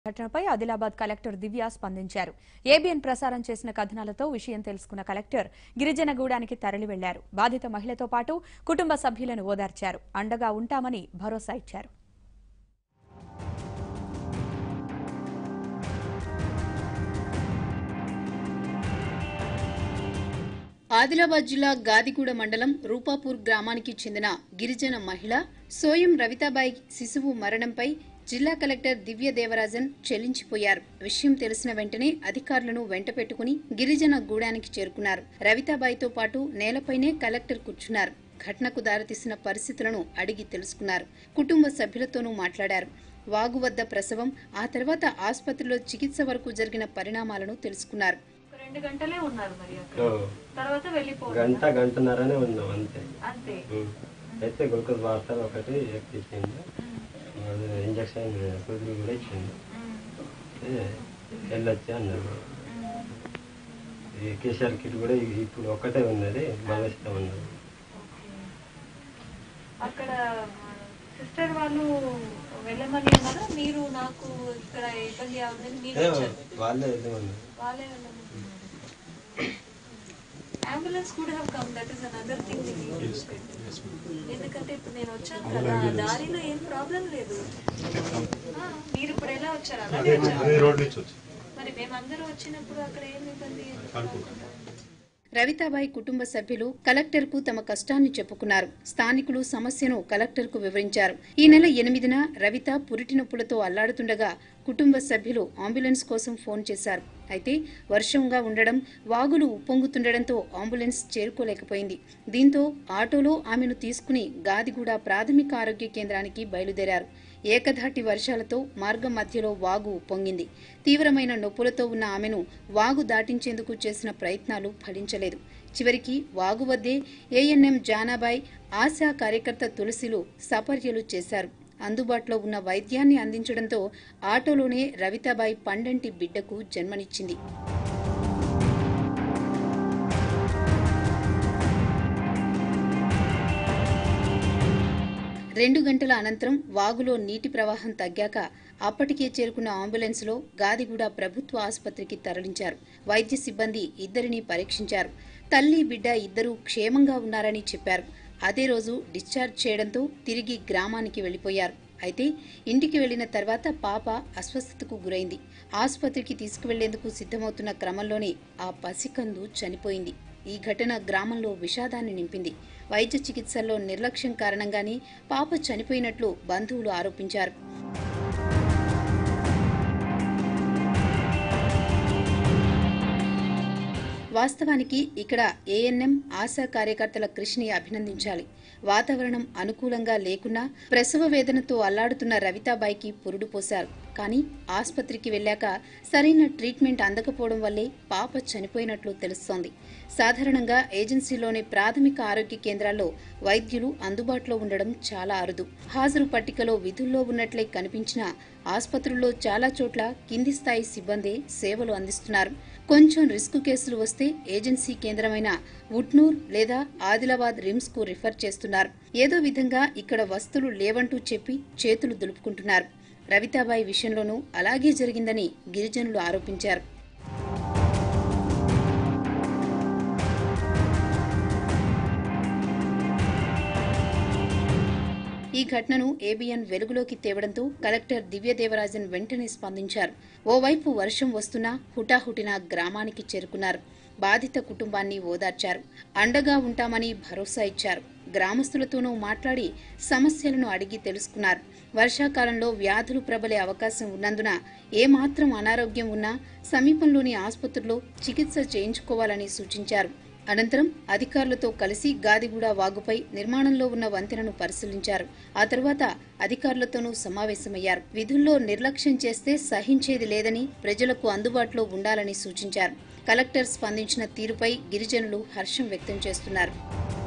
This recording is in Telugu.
ఘటనపై ఆదిలాబాద్ కలెక్టర్ దివ్య స్పందించారు ఏబిఎన్ ప్రసారం చేసిన కథనాలతో విషయం తెలుసుకున్న కలెక్టర్ గిరిజనగూడానికి తరలి వెళ్లారు బాధిత మహిళతో పాటు కుటుంబ సభ్యులను ఓదార్చారు అండగా ఉంటామని భరోసా ఇచ్చారు ఆదిలాబాద్ జిల్లా గాదిగూడ మండలం రూపాపూర్ గ్రామానికి చెందిన గిరిజన మహిళ సోయం రవితాబాయి శిశువు మరణంపై జిల్లా కలెక్టర్ దివ్య దేవరాజన్ చెల్లించిపోయారు విషయం తెలిసిన వెంటనే అధికారులను వెంట పెట్టుకుని గిరిజన గూడానికి చేరుకున్నారు రవితాబాయితో పాటు నేలపైనే కలెక్టర్ కూర్చున్నారు ఘటనకు దారితీసిన పరిస్థితులను అడిగి తెలుసుకున్నారు కుటుంబ సభ్యులతోనూ మాట్లాడారు వాగు వద్ద ప్రసవం ఆ తర్వాత ఆసుపత్రిలో చికిత్స వరకు జరిగిన పరిణామాలను తెలుసుకున్నారు ఒక రెండు గంటలే ఉన్నారు మరి అక్కడ ఓ, తర్వాత వెళ్ళిపోవాలి గంట గంటన్నరనే ఉన్నాం అంతే అంతే ఉమ్. అయితే గ్లూకోజ్ వార్తలు ఒకటి ఎక్కించిండు వాడు ఇంజక్షన్ సూదులు కూడా ఇచ్చిండు ఏ, వెళ్ళొచ్చి అన్నాడు ఈ కేసీఆర్ కిట్ కూడా ఇ- ఇప్పుడు ఒక్కటే ఉన్నది మళ్ళీ ఇస్తాం అన్నాడు అక్కడ సిస్టర్ వాళ్ళు వెళ్ళమని అన్నారా మీరు నాకు ఇక్కడ ఇబ్బంది అవుతుందని మీరు ఏ, వచ్చారు వాళ్ళే వెళ్ళమన్నారు వాళ్ళే వెళ్ళమన్నారు అంబులెన్స్ కూడా have come that is another thing ఎందుకంటే ఇప్పుడు నేను వచ్చాను కదా దారిలో ఏం ప్రాబ్లం లేదు ఆ, మీరు ఇప్పుడు ఎలా వచ్చారు అలాగే వచ్చారు అదే రోడ్ నుంచి వచ్చి మరి మేమందరూ వచ్చినప్పుడు అక్కడ ఏం ఇబ్బంది రవితాబాయి కుటుంబ సభ్యులు కలెక్టర్కు తమ కష్టాన్ని చెప్పుకున్నారు స్థానికులు సమస్యను కలెక్టర్కు వివరించారు ఈ నెల ఎనిమిదిన రవిత పురిటి నొప్పులతో అల్లాడుతుండగా కుటుంబ సభ్యులు అంబులెన్స్ కోసం ఫోన్ చేశారు అయితే వర్షంగా ఉండడం వాగులు ఉప్పొంగుతుండడంతో అంబులెన్స్ చేరుకోలేకపోయింది దీంతో ఆటోలో ఆమెను తీసుకుని గాదిగూడ ప్రాథమిక ఆరోగ్య కేంద్రానికి బయలుదేరారు ఏకధాటి వర్షాలతో మార్గం మధ్యలో వాగు ఉప్పొంగింది తీవ్రమైన నొప్పులతో ఉన్న ఆమెను వాగు దాటించేందుకు చేసిన ప్రయత్నాలు ఫలించలేదు చివరికి వాగు వద్దే ఏఎన్ఎం జానాబాయ్ ఆశా కార్యకర్త తులసిలు సపర్యలు చేశారు అందుబాటులో ఉన్న వైద్యాన్ని అందించడంతో ఆటోలోనే రవితాబాయి పండంటి బిడ్డకు జన్మనిచ్చింది రెండు గంటల అనంతరం వాగులో నీటి ప్రవాహం తగ్గాక అప్పటికే చేరుకున్న అంబులెన్స్లో గాదిగూడ ప్రభుత్వ ఆసుపత్రికి తరలించారు వైద్య సిబ్బంది ఇద్దరిని పరీక్షించారు తల్లి బిడ్డ ఇద్దరూ క్షేమంగా ఉన్నారని చెప్పారు అదే రోజు డిశ్చార్జ్ చేయడంతో తిరిగి గ్రామానికి వెళ్లిపోయారు అయితే ఇంటికి వెళ్లిన తర్వాత పాప అస్వస్థతకు గురైంది ఆసుపత్రికి తీసుకువెళ్లేందుకు సిద్ధమవుతున్న క్రమంలోనే ఆ పసికందు చనిపోయింది ఈ ఘటన గ్రామంలో విషాదాన్ని నింపింది వైద్య చికిత్సల్లో నిర్లక్ష్యం కారణంగానే పాప చనిపోయినట్లు బంధువులు ఆరోపించారు వాస్తవానికి ఇక్కడ ఏఎన్ఎం ఆశా కార్యకర్తల కృషిని అభినందించాలి వాతావరణం అనుకూలంగా లేకున్నా ప్రసవ వేదనతో అల్లాడుతున్న రవితాబాయికి పురుడు పోశారు కానీ ఆసుపత్రికి వెళ్ళాక సరైన ట్రీట్మెంట్ అందకపోవడం వల్లే పాప చనిపోయినట్లు తెలుస్తోంది సాధారణంగా ఏజెన్సీలోని ప్రాథమిక ఆరోగ్య కేంద్రాల్లో వైద్యులు అందుబాటులో ఉండడం చాలా అరుదు హాజరు పట్టికలో విధుల్లో ఉన్నట్లే కనిపించినా ఆసుపత్రుల్లో చాలా చోట్ల కింది స్థాయి సిబ్బంది సేవలు అందిస్తున్నారు కొంచెం రిస్క్ కేసులు వస్తే ఏజెన్సీ కేంద్రమైన ఉట్నూర్ లేదా ఆదిలాబాద్ రిమ్స్ కు రిఫర్ చేస్తున్నారు ఏదో విధంగా ఇక్కడ వస్తువులు లేవంటూ చెప్పి చేతులు దులుపుకుంటున్నారు రవితాబాయి విషయంలోనూ అలాగే జరిగిందని గిరిజనులు ఆరోపించారు ఈ ఘటనను ఏబిఎన్ వెలుగులోకి తేవడంతో కలెక్టర్ దివ్యదేవరాజన్ వెంటనే స్పందించారు ఓవైపు వర్షం వస్తున్నా హుటాహుటిన గ్రామానికి చేరుకున్నారు బాధిత కుటుంబాన్ని ఓదార్చారు అండగా ఉంటామని భరోసా ఇచ్చారు గ్రామస్తులతోనూ మాట్లాడి సమస్యలను అడిగి తెలుసుకున్నారు వర్షాకాలంలో వ్యాధులు ప్రబలే అవకాశం ఉన్నందున ఏమాత్రం అనారోగ్యం ఉన్నా సమీపంలోని ఆసుపత్రిలో చికిత్స చేయించుకోవాలని సూచించారు అనంతరం అధికారులతో కలిసి గాదిగూడ వాగుపై నిర్మాణంలో ఉన్న వంతెనను పరిశీలించారు ఆ తర్వాత అధికారులతోనూ సమావేశమయ్యారు విధుల్లో నిర్లక్ష్యం చేస్తే సహించేది లేదని ప్రజలకు అందుబాటులో ఉండాలని సూచించారు కలెక్టర్ స్పందించిన తీరుపై గిరిజనులు హర్షం వ్యక్తం చేస్తున్నారు